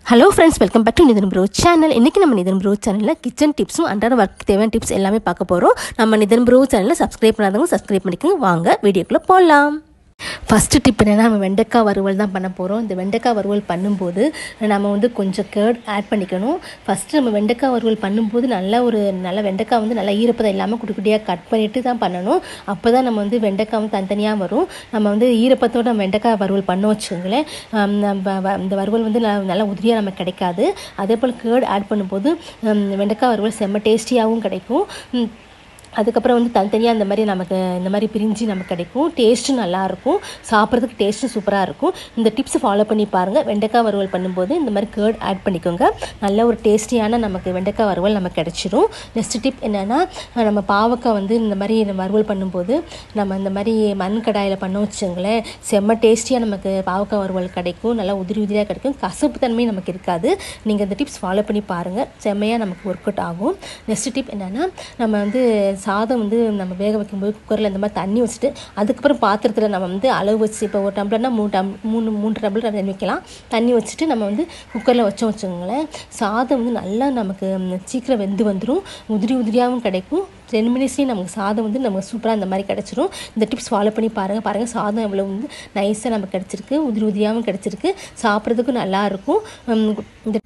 hello friends welcome back to Nithan bro channel இன்றைக்கி நம்ம Nithan bro சேனலில் கிச்சன் டிப்ஸும் அன்றாட ஒர்க் தேவையான டிப்ஸ் எல்லாமே பார்க்க போகிறோம் நம்ம நிதன் ப்ரோ சேனலில் சப்ஸ்கிரைப் பண்ணாதவங்க சப்ஸ்கிரைப் பண்ணிக்கோங்க வாங்க வீடியோக்குள்ளே போகலாம் ஃபஸ்ட்டு டிப் என்னென்னா நம்ம வெண்டைக்காய் வறுவல் தான் பண்ண போகிறோம் இந்த வெண்டைக்காய் வறுவல் பண்ணும்போது நம்ம வந்து கொஞ்சம் கேர்ட் ஆட் பண்ணிக்கணும் ஃபஸ்ட்டு நம்ம வெண்டைக்காய் வறுவல் பண்ணும்போது நல்லா ஒரு நல்ல வெண்டைக்காய் வந்து நல்லா ஈரப்பதம் இல்லாமல் குட்டி குட்டியாக கட் பண்ணிவிட்டு தான் பண்ணணும் அப்போ தான் நம்ம வந்து வெண்டைக்காய் வந்து தனித்தனியாக வரும் நம்ம வந்து ஈரப்பத்தோட நம்ம வெண்டைக்காய் வறுவல் பண்ண வச்சுங்களேன் ஆம், நம்ம வ- இந்த வறுவல் வந்து நல்லா நல்லா உதிரியாக நமக்கு கிடைக்காது அதே போல் கேர்ட் ஆட் பண்ணும்போது ஹம், வெண்டைக்காய் வறுவல் செம்ம டேஸ்டியாகவும் கிடைக்கும் ம், அதுக்கப்புறம் வந்து தனித்தனியாக இந்த மாதிரி நமக்கு இந்த மாதிரி பிரிஞ்சு நமக்கு கிடைக்கும் டேஸ்ட்டும் நல்லாயிருக்கும் சாப்பிட்றதுக்கு டேஸ்ட்டும் சூப்பராக இருக்கும் இந்த டிப்ஸ் ஃபாலோ பண்ணி பாருங்கள் வெண்டைக்காய் வறுவல் பண்ணும்போது இந்த மாதிரி கேர்ட் ஆட் பண்ணிக்கோங்க நல்ல ஒரு டேஸ்டியான நமக்கு வெண்டைக்காய் வறுவல் நமக்கு கிடைச்சிரும் நெக்ஸ்ட் டிப் என்னென்னா நம்ம பாவக்காய் வந்து இந்த மாதிரி நம்ம வறுவல் பண்ணும்போது நம்ம இந்த மாதிரி மண் கடாயில் பண்ண வச்சுங்களேன் செம்ம டேஸ்டியாக நமக்கு பாவக்காய் வறுவல் கிடைக்கும் நல்லா உதிரி உதிரியாக கிடைக்கும் கசப்பு தன்மை நமக்கு இருக்காது நீங்கள் இந்த டிப்ஸ் ஃபாலோ பண்ணி பாருங்கள் செம்மையாக நமக்கு ஒர்க் அவுட் ஆகும் நெக்ஸ்ட் டிப் என்னென்னா நம்ம வந்து சாதம் வந்து நம்ம வேக வைக்கும்போது குக்கரில் இந்த மாதிரி தண்ணி வச்சுட்டு அதுக்கப்புறம் பாத்திரத்தில் நம்ம வந்து அளவு வச்சு இப்போ ஒரு டம்ளர்னா மூணு டம் மூணு மூன்று டம்ளர் தண்ணி வைக்கலாம் தண்ணி வச்சுட்டு நம்ம வந்து குக்கரில் வச்சோம் வச்சுக்கோங்களேன் சாதம் வந்து நல்லா நமக்கு ம், சீக்கிரம் வெந்து வந்துடும் உதிரி உதிரியாகவும் கிடைக்கும் டென் மினிட்ஸ்லேயும் நமக்கு சாதம் வந்து நமக்கு சூப்பராக இந்த மாதிரி கிடச்சிரும் இந்த டிப்ஸ் ஃபாலோ பண்ணி பாருங்கள் பாருங்கள் சாதம் எவ்வளோ வந்து நைஸாக நமக்கு கிடச்சிருக்கு உதிரி உதிரியாகவும் கிடச்சிருக்கு சாப்பிட்றதுக்கும் நல்லாயிருக்கும் ம், இந்த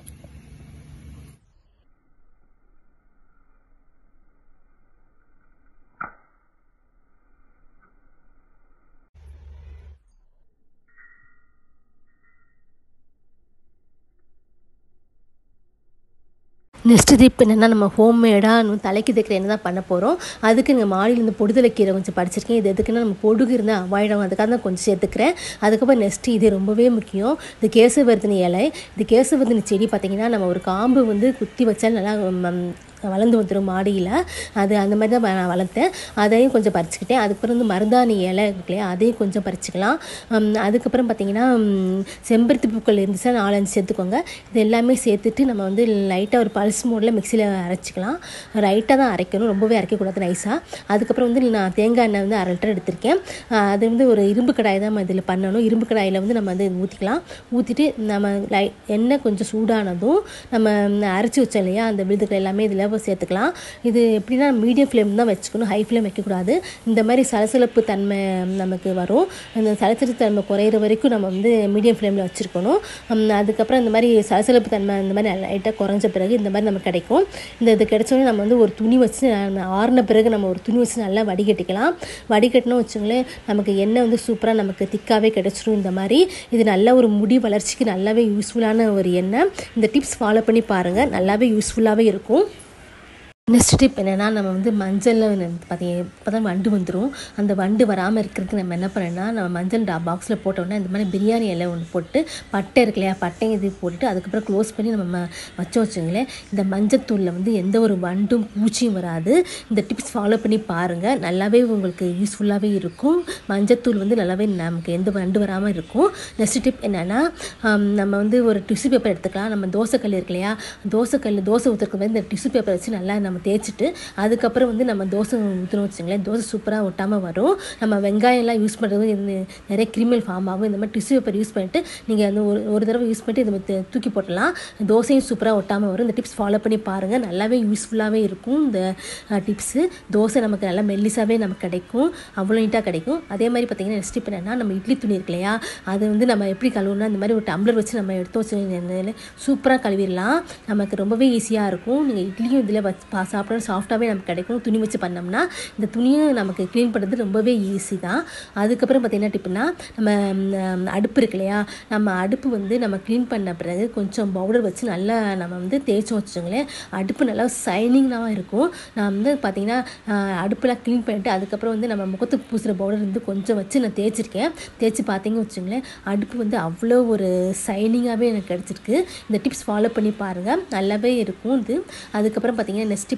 நெக்ஸ்ட் டிப் என்னென்னா நம்ம ஹோம்மேடாக தலைக்கு தைக்கிற என்ன தான் பண்ண போகிறோம் அதுக்கு நீங்கள் மாடியில் இந்த பொடுதலை கீரை கொஞ்சம் படிச்சிருக்கேன் இது எதுக்குன்னா நம்ம பொடுகு இருந்தால் அவாய்ட் ஆகும் அதுக்காக தான் கொஞ்சம் சேர்த்துக்கிறேன் அதுக்கப்புறம் நெக்ஸ்ட் இது ரொம்பவே முக்கியம் இது கேசவர்தினி இலை இது கேசவர்தினி செடி பார்த்தீங்கன்னா நம்ம ஒரு காம்பு வந்து குத்தி வச்சா நல்லா ம், வளர்ந்து வந்துடும் மாடியில் அது அந்த மாதிரி தான் நான் வளர்த்தேன் அதையும் கொஞ்சம் பறிச்சுக்கிட்டேன் அதுக்கப்புறம் வந்து மருதாணி இலை இருக்கு இல்லையா அதையும் கொஞ்சம் பறிச்சுக்கலாம் ஹம், அதுக்கப்புறம் பார்த்தீங்கன்னா ம், செம்பருத்தி பூக்கள் இருந்துச்சுன்னா நாலஞ்சு சேர்த்துக்கோங்க இது எல்லாமே சேர்த்துட்டு நம்ம வந்து லைட்டாக ஒரு பல்ஸ் மோடில் மிக்சியில் அரைச்சிக்கலாம் ரைட்டாக தான் அரைக்கணும் ரொம்பவே அரைக்கக்கூடாது நைஸாக அதுக்கப்புறம் வந்து நான் தேங்காய் எண்ணெய் வந்து அரை லிட்டர் எடுத்திருக்கேன் ஆஹ் அது வந்து ஒரு இரும்பு கடாய் தான் நம்ம இதில் பண்ணணும் இரும்பு கடாயில் வந்து நம்ம வந்து ஊற்றிக்கலாம் ஊற்றிட்டு நம்ம லை எண்ணெய் கொஞ்சம் சூடானதும் நம்ம அரைச்சி வச்சோம் இல்லையா அந்த விழுதுகள் எல்லாமே இதில் சேர்த்துக்கலாம் இது எப்படின்னா மீடியம் ஃப்ளேம் தான் வச்சுக்கணும் ஹை ஃப்ளேம் வைக்கக்கூடாது இந்த மாதிரி சலசலப்பு தன்மை நமக்கு வரும் அந்த சலசலப்பு தன்மை குறையிற வரைக்கும் நம்ம வந்து மீடியம் ஃப்ளேமில் வச்சுருக்கணும் ஹம், அதுக்கப்புறம் இந்த மாதிரி சலசலப்பு தன்மை இந்த மாதிரி லைட்டாக குறைஞ்ச பிறகு இந்த மாதிரி நமக்கு கிடைக்கும் இந்த இது கிடைச்சோடனே நம்ம வந்து ஒரு துணி வச்சு அஹ், ஆறின பிறகு நம்ம ஒரு துணி வச்சு நல்லா வடிகட்டிக்கலாம் வடிகட்டினோம் வச்சுங்களேன் நமக்கு எண்ணெய் வந்து சூப்பராக நமக்கு திக்காகவே கிடைச்சிரும் இந்த மாதிரி இது நல்ல ஒரு முடி வளர்ச்சிக்கு நல்லாவே யூஸ்ஃபுல்லான ஒரு எண்ணெய் இந்த டிப்ஸ் ஃபாலோ பண்ணி பாருங்கள் நல்லாவே யூஸ்ஃபுல்லாகவே இருக்கும் நெக்ஸ்ட் டிப் என்னென்னா நம்ம வந்து மஞ்சளில் பார்த்தீங்க இப்போ தான் வண்டு வந்துடும் அந்த வண்டு வராமல் இருக்கிறதுக்கு நம்ம என்ன பண்ணோம்னா நம்ம மஞ்சள் டா பாக்ஸில் போட்டோம்னா இந்த மாதிரி பிரியாணி இலை ஒன்று போட்டு பட்டை இருக்கு இல்லையா பட்டை இது போட்டுட்டு அதுக்கப்புறம் க்ளோஸ் பண்ணி நம்ம ம- வச்சோம் வச்சுங்களேன் இந்த மஞ்சத்தூளில் வந்து எந்த ஒரு வண்டும் பூச்சியும் வராது இந்த டிப்ஸ் ஃபாலோ பண்ணி பாருங்கள் நல்லாவே உங்களுக்கு யூஸ்ஃபுல்லாகவே இருக்கும் மஞ்சத்தூள் வந்து நல்லாவே நமக்கு எந்த வண்டு வராமல் இருக்கும் நெக்ஸ்ட் டிப் என்னென்னா நம்ம வந்து ஒரு டிஷ்யூ பேப்பர் எடுத்துக்கலாம் நம்ம தோசைக்கல் இருக்கு இல்லையா தோசைக்கல் தோசை ஊற்றுறதுக்கு வந்து இந்த டிஷ்யூ பேப்பர் வச்சு நல்லா நம்ம தேய்ச்சிட்டு அதுக்கப்புறம் வந்து நம்ம தோசை ஊற்றணும் வச்சுங்களேன் தோசை சூப்பராக ஒட்டாமல் வரும் நம்ம வெங்காயம்லாம் யூஸ் பண்ணுறது இது நிறைய கிரிமினல் ஃபார்ம் ஆகும் இந்த மாதிரி டிஷ்யூ பேப்பர் யூஸ் பண்ணிட்டு நீங்கள் அந்த ஒரு ஒரு தடவை யூஸ் பண்ணிட்டு இதை தூ- தூக்கி போட்டலாம் தோசையும் சூப்பராக ஒட்டாமல் வரும் இந்த டிப்ஸ் ஃபாலோ பண்ணி பாருங்கள் நல்லாவே யூஸ்ஃபுல்லாகவே இருக்கும் இந்த டிப்ஸு தோசை நமக்கு நல்லா மெல்லிசாவே நமக்கு கிடைக்கும் அவ்வளோ நீட்டாக கிடைக்கும் அதே மாதிரி பார்த்தீங்கன்னா நெக்ஸ்ட் டிப் என்னன்னா நம்ம இட்லி துணி இருக்கு இல்லையா அது வந்து நம்ம எப்படி கழுவுனா இந்த மாதிரி ஒரு டம்ளர் வச்சு நம்ம எடுத்து வச்சு சூப்பராக கழுவிடலாம் நமக்கு ரொம்பவே ஈஸியாக இருக்கும் நீங்கள் இட்லியும் இதில் வச்சு பா சாப்பிட்ற சாஃப்டாகவே நமக்கு கிடைக்கும் துணி வச்சு பண்ணோம்னா இந்த துணியும் நமக்கு க்ளீன் பண்ணுறது ரொம்பவே ஈஸி தான் அதுக்கப்புறம் பார்த்தீங்கன்னா டிப்னா நம்ம ம், அடுப்பு இருக்கு இல்லையா நம்ம அடுப்பு வந்து நம்ம க்ளீன் பண்ண பிறகு கொஞ்சம் பவுடர் வச்சு நல்லா நம்ம வந்து தேய்ச்சோம் வச்சுக்கோங்களேன் அடுப்பு நல்லா சைனிங்காக இருக்கும் நான் வந்து பார்த்தீங்கன்னா அடுப்பெல்லாம் க்ளீன் பண்ணிவிட்டு அதுக்கப்புறம் வந்து நம்ம முகத்துக்கு பூசுகிற பவுடர் வந்து கொஞ்சம் வச்சு நான் தேய்ச்சிருக்கேன் தேய்ச்சி பார்த்தீங்க வச்சுங்களேன் அடுப்பு வந்து அவ்வளோ ஒரு சைனிங்காகவே எனக்கு கிடச்சிருக்கு இந்த டிப்ஸ் ஃபாலோ பண்ணி பாருங்கள் நல்லாவே இருக்கும் இது அதுக்கப்புறம் பார்த்தீங்கன்னா நெக்ஸ்ட்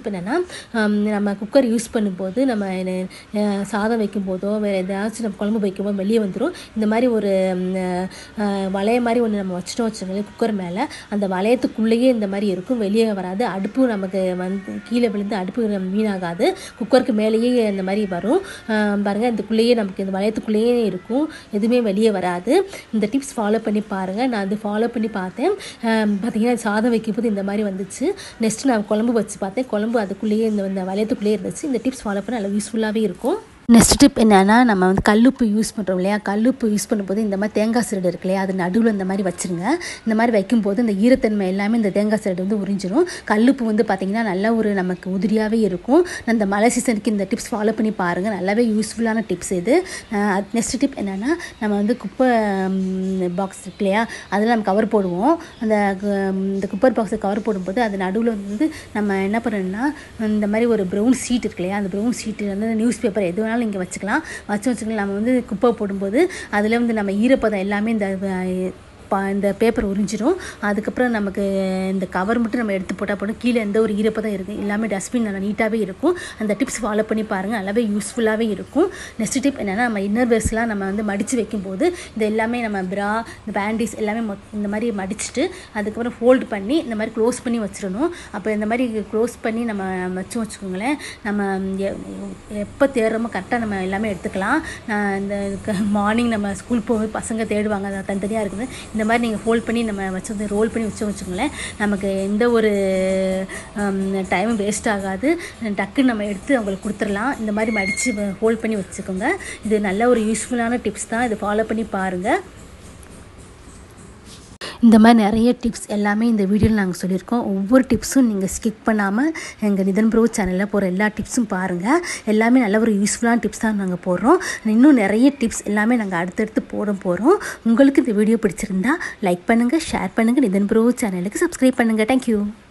டிப் என்னென்னா நம்ம குக்கர் யூஸ் பண்ணும்போது நம்ம அஹ், சாதம் வைக்கும் போதோ வேறு ஏதாச்சும் நம்ம குழம்பு வைக்கும்போது வெளியே வந்துடும் இந்த மாதிரி ஒரு ம், அஹ், வளைய மாதிரி ஒன்று நம்ம வச்சிட்டோம் வச்சுக்கோங்களேன் குக்கர் மேலே அந்த வளையத்துக்குள்ளேயே இந்த மாதிரி இருக்கும் வெளியே வராது அடுப்பு நமக்கு வந்து கீழே விழுந்து அடுப்பு வீணாகாது குக்கருக்கு மேலேயே இந்த மாதிரி வரும் அஹ், பாருங்க இதுக்குள்ளேயே நமக்கு இந்த வளையத்துக்குள்ளேயே இருக்கும் எதுவுமே வெளியே வராது இந்த டிப்ஸ் ஃபாலோ பண்ணி பாருங்கள் நான் அது ஃபாலோ பண்ணி பார்த்தேன் அஹ், பார்த்தீங்கன்னா சாதம் வைக்கும்போது இந்த மாதிரி வந்துச்சு நெக்ஸ்ட் நான் குழம்பு வச்சு பார்த்தேன் குழம்பு அதுக்குள்ளேயே இந்த இந்த வளையத்துக்குள்ளேயே இருந்துச்சு இந்த டிப்ஸ் ஃபாலோ பண்ண நல்லா யூஸ்ஃபுல்லாகவே இருக்கும் நெக்ஸ்ட் டிப் என்னென்னா நம்ம வந்து கல்லுப்பு யூஸ் பண்ணுறோம் இல்லையா கல்லுப்பு யூஸ் பண்ணும்போது இந்த மாதிரி தேங்காய் சிரடு இருக்கு இல்லையா அது நடுவில் இந்த மாதிரி வச்சுருங்க இந்த மாதிரி வைக்கும்போது இந்த ஈரத்தன்மை எல்லாமே இந்த தேங்காய் சிரடு வந்து உறிஞ்சிரும் கல்லுப்பு வந்து பார்த்திங்கன்னா நல்ல ஒரு நமக்கு உதிரியாகவே இருக்கும் இந்த மழை சீசனுக்கு இந்த டிப்ஸ் ஃபாலோ பண்ணி பாருங்கள் நல்லாவே யூஸ்ஃபுல்லான டிப்ஸ் இது நெக்ஸ்ட் டிப் என்னென்னா நம்ம வந்து குப்பை பாக்ஸ் இருக்கு இல்லையா அதில் நம்ம கவர் போடுவோம் அந்த கு- இந்த குப்பர் பாக்ஸை கவர் போடும்போது அது நடுவில் வந்து நம்ம என்ன பண்ணணும்னா இந்த மாதிரி ஒரு ப்ரௌன் சீட் இருக்கு இல்லையா அந்த ப்ரௌன் சீட்டு வந்து நியூஸ் பேப்பர் எது வேணாலும் இங்கே வச்சுக்கலாம் வச்சு வச்சுக்கலாம் நம்ம வந்து குப்பை போடும்போது அதில் வந்து நம்ம ஈரப்பதம் எல்லாமே இந்த அஹ், பா இந்த பேப்பர் உறிஞ்சிரும் அதுக்கப்புறம் நமக்கு இந்த கவர் மட்டும் நம்ம எடுத்து போட்டால் போடும் கீழே எந்த ஒரு ஈரப்பதம் இருக்குது எல்லாமே டஸ்ட்பின் நல்லா நீட்டாகவே இருக்கும் அந்த டிப்ஸ் ஃபாலோ பண்ணி பாருங்கள் நல்லாவே யூஸ்ஃபுல்லாகவே இருக்கும் நெக்ஸ்ட் டிப் என்னென்னா நம்ம இன்னர் வேர்ஸ்லாம் நம்ம வந்து மடித்து வைக்கும்போது இது எல்லாமே நம்ம பிரா இந்த பேண்டிஸ் எல்லாமே மொத் இந்த மாதிரி மடிச்சுட்டு அதுக்கப்புறம் ஃபோல்டு பண்ணி இந்த மாதிரி க்ளோஸ் பண்ணி வச்சிடணும் அப்போ இந்த மாதிரி க்ளோஸ் பண்ணி நம்ம வச்சோம் வச்சுக்கோங்களேன் நம்ம எ- எப்போ தேடுறோமோ கரெக்டாக நம்ம எல்லாமே எடுத்துக்கலாம் நான் இந்த மார்னிங் நம்ம ஸ்கூல் போகும்போது பசங்க தேடுவாங்க அது தனித்தனியாக இருக்குது இந்த மாதிரி நீங்கள் ஃபோல்ட் பண்ணி நம்ம வச்சு ரோல் பண்ணி வச்சோம் வச்சுக்கோங்களேன் நமக்கு எந்த ஒரு டைமும் வேஸ்ட் ஆகாது டக்குன்னு நம்ம எடுத்து அவங்களுக்கு கொடுத்துடலாம் இந்த மாதிரி மடித்து ஹோல்ட் பண்ணி வச்சுக்கோங்க இது நல்ல ஒரு யூஸ்ஃபுல்லான டிப்ஸ் தான் இதை ஃபாலோ பண்ணி பாருங்கள் இந்த மாதிரி நிறைய டிப்ஸ் எல்லாமே இந்த வீடியோவில் நாங்கள் சொல்லியிருக்கோம் ஒவ்வொரு டிப்ஸும் நீங்கள் ஸ்கிப் பண்ணாமல் எங்கள் நிதன் ப்ரோ சேனலில் போகிற எல்லா டிப்ஸும் பாருங்கள் எல்லாமே நல்ல ஒரு யூஸ்ஃபுல்லான டிப்ஸ் தான் நாங்கள் போடுறோம் இன்னும் நிறைய டிப்ஸ் எல்லாமே நாங்கள் அடுத்தடுத்து போட போகிறோம் உங்களுக்கு இந்த வீடியோ பிடிச்சிருந்தா லைக் பண்ணுங்கள் ஷேர் பண்ணுங்கள் நிதன் ப்ரோ சேனலுக்கு சப்ஸ்கிரைப் பண்ணுங்கள் தேங்க்யூ